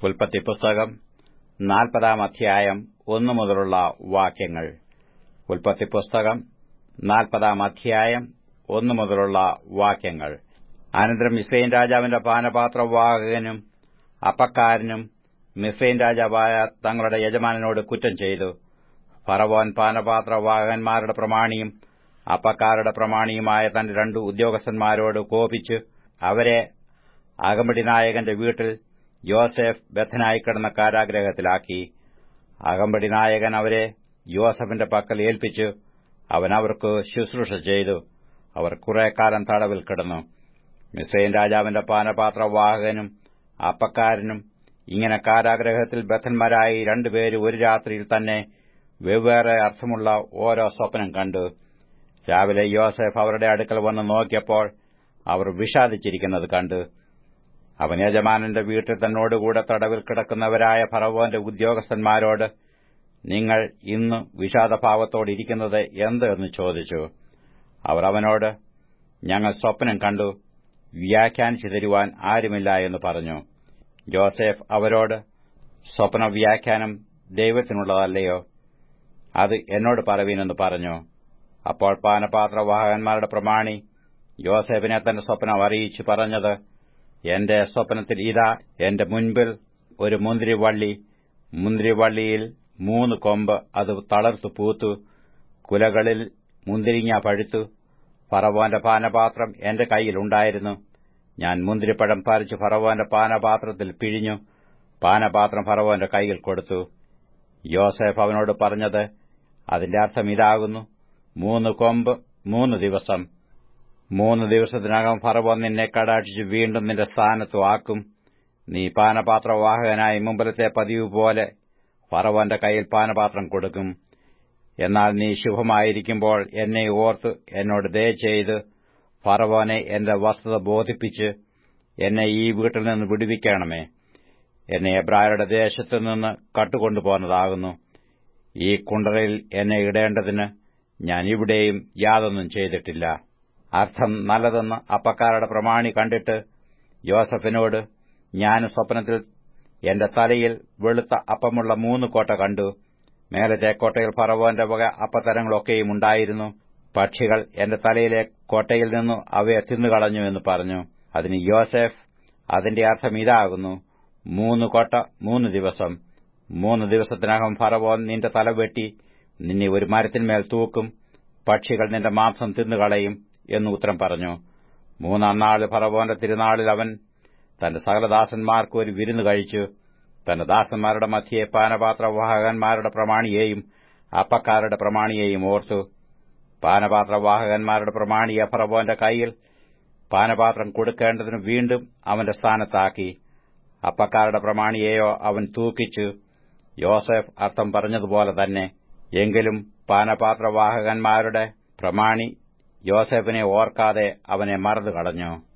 ഉൽപ്പത്തി പുസ്തകം നാൽപ്പതാം അധ്യായം ഒന്നു മുതലുള്ള വാക്യങ്ങൾ ഉൽപ്പത്തി പുസ്തകം നാൽപ്പതാം അധ്യായം ഒന്നു മുതലുള്ള വാക്യങ്ങൾ അനന്തരം മിസ്രൈൻ രാജാവിന്റെ പാനപാത്രവാഹകനും അപ്പക്കാരനും മിസ്രൈൻ രാജാവായ തങ്ങളുടെ യജമാനനോട് കുറ്റം ചെയ്തു ഫറവോൻ പാനപാത്രവാഹകന്മാരുടെ പ്രമാണിയും അപ്പക്കാരുടെ പ്രമാണിയുമായ തന്റെ രണ്ടു ഉദ്യോഗസ്ഥന്മാരോട് കോപിച്ച് അവരെ അകമ്പടി നായകന്റെ വീട്ടിൽ യോസെഫ് ബദ്ധനായി കിടന്ന കാരാഗ്രഹത്തിലാക്കി അകമ്പടി നായകൻ അവരെ യോസഫിന്റെ പക്കൽ ഏൽപ്പിച്ചു അവൻ അവർക്ക് ശുശ്രൂഷ ചെയ്തു അവർ കുറെ കാലം തടവിൽ കിടന്നു മിസ്രൈൻ രാജാവിന്റെ പാനപാത്രവാഹകനും അപ്പക്കാരനും ഇങ്ങനെ കാരാഗ്രഹത്തിൽ ബദ്ധന്മാരായി രണ്ടുപേര് ഒരു രാത്രിയിൽ തന്നെ വെവ്വേറെ അർത്ഥമുള്ള ഓരോ സ്വപ്നം കണ്ടു രാവിലെ യോസെഫ് അവരുടെ അടുക്കൽ വന്ന് നോക്കിയപ്പോൾ അവർ വിഷാദിച്ചിരിക്കുന്നത് കണ്ടു അവൻ യജമാനന്റെ വീട്ടിൽ തന്നോടുകൂടെ തടവിൽ കിടക്കുന്നവരായ ഫറവോന്റെ ഉദ്യോഗസ്ഥന്മാരോട് നിങ്ങൾ ഇന്ന് വിഷാദഭാവത്തോടിരിക്കുന്നത് എന്ത് എന്ന് ചോദിച്ചു അവർ അവനോട് ഞങ്ങൾ സ്വപ്നം കണ്ടു വ്യാഖ്യാനിച്ചു തരുവാൻ ആരുമില്ല എന്ന് പറഞ്ഞു ജോസഫ് അവരോട് സ്വപ്ന വ്യാഖ്യാനം ദൈവത്തിനുള്ളതല്ലയോ അത് എന്നോട് പറവീനെന്ന് പറഞ്ഞു അപ്പോൾ പാനപാത്രവാഹകന്മാരുടെ പ്രമാണി യോസേഫിനെ തന്റെ സ്വപ്നം അറിയിച്ചു പറഞ്ഞത് എന്റെ സ്വപ്നത്തിൽ ഇതാ എന്റെ മുൻപിൽ ഒരു മുന്തിരിവള്ളി മുന്തിരിവള്ളിയിൽ മൂന്ന് കൊമ്പ് അത് തളർത്തു പൂത്തു കുലകളിൽ മുന്തിരിങ്ങ പഴുത്തു ഫറവോന്റെ പാനപാത്രം എന്റെ കൈയിലുണ്ടായിരുന്നു ഞാൻ മുന്തിരിപ്പഴം പറിച്ച് ഫറവോന്റെ പാനപാത്രത്തിൽ പിഴിഞ്ഞു പാനപാത്രം ഫറവോന്റെ കൈയിൽ കൊടുത്തു യോസേഫ് അവനോട് പറഞ്ഞത് അതിന്റെ അർത്ഥം ഇതാകുന്നു മൂന്ന് കൊമ്പ് മൂന്ന് ദിവസം മൂന്ന് ദിവസത്തിനകം ഫറവോൻ നിന്നെ കടാക്ഷിച്ച് വീണ്ടും നിന്റെ സ്ഥാനത്തു ആക്കും നീ പാനപാത്രവാഹകനായി മുമ്പിലത്തെ പതിവ് പോലെ ഫറവോന്റെ കയ്യിൽ പാനപാത്രം കൊടുക്കും എന്നാൽ നീ ശുഭമായിരിക്കുമ്പോൾ എന്നെ ഓർത്ത് എന്നോട് ദയ ചെയ്ത് ഫറവോനെ എന്റെ വസ്തുത ബോധിപ്പിച്ച് എന്നെ ഈ വീട്ടിൽ നിന്ന് വിടുവിക്കണമേ എന്നെ എബ്രായരുടെ ദേശത്തു നിന്ന് കട്ടുകൊണ്ടുപോകുന്നതാകുന്നു ഈ കുണ്ടറയിൽ എന്നെ ഇടേണ്ടതിന് ഞാൻ ഇവിടെയും യാതൊന്നും ചെയ്തിട്ടില്ല അർത്ഥം നല്ലതെന്ന് അപ്പക്കാരുടെ പ്രമാണി കണ്ടിട്ട് യോസഫിനോട് ഞാൻ സ്വപ്നത്തിൽ എന്റെ തലയിൽ വെളുത്ത അപ്പമുള്ള മൂന്ന് കോട്ട കണ്ടു മേലത്തെ കോട്ടയിൽ ഫറവോന്റെ വക അപ്പത്തരങ്ങളൊക്കെയും ഉണ്ടായിരുന്നു പക്ഷികൾ എന്റെ തലയിലെ കോട്ടയിൽ നിന്നു അവയെ തിന്നുകളഞ്ഞു എന്ന് പറഞ്ഞു അതിന് യോസെഫ് അതിന്റെ അർത്ഥം ഇതാകുന്നു മൂന്ന് കോട്ട മൂന്ന് ദിവസം മൂന്ന് ദിവസത്തിനകം ഫറവോൻ നിന്റെ തല വെട്ടി നിന്നെ ഒരു മരത്തിന്മേൽ തൂക്കും പക്ഷികൾ നിന്റെ മാംസം തിന്നുകളയും എന്ന് ഉത്തരം പറഞ്ഞു മൂന്നാം നാൾ ഫറവോന്റെ തിരുനാളിൽ അവൻ തന്റെ സകലദാസന്മാർക്ക് ഒരു വിരുന്ന് കഴിച്ചു തന്റെ ദാസന്മാരുടെ മധ്യയെ പാനപാത്രവാഹകന്മാരുടെ പ്രമാണിയെയും അപ്പക്കാരുടെ പ്രമാണിയെയും ഓർത്തു പാനപാത്രവാഹകന്മാരുടെ പ്രമാണിയെ ഫറവോന്റെ കൈയിൽ പാനപാത്രം കൊടുക്കേണ്ടതിന് വീണ്ടും അവന്റെ സ്ഥാനത്താക്കി അപ്പക്കാരുടെ പ്രമാണിയെയോ അവൻ തൂക്കിച്ചു യോസെഫ് അർത്ഥം പറഞ്ഞതുപോലെ തന്നെ എങ്കിലും പാനപാത്രവാഹകന്മാരുടെ പ്രമാണി യോസെഫിനെ ഓർക്കാതെ അവനെ മറന്നു കളഞ്ഞു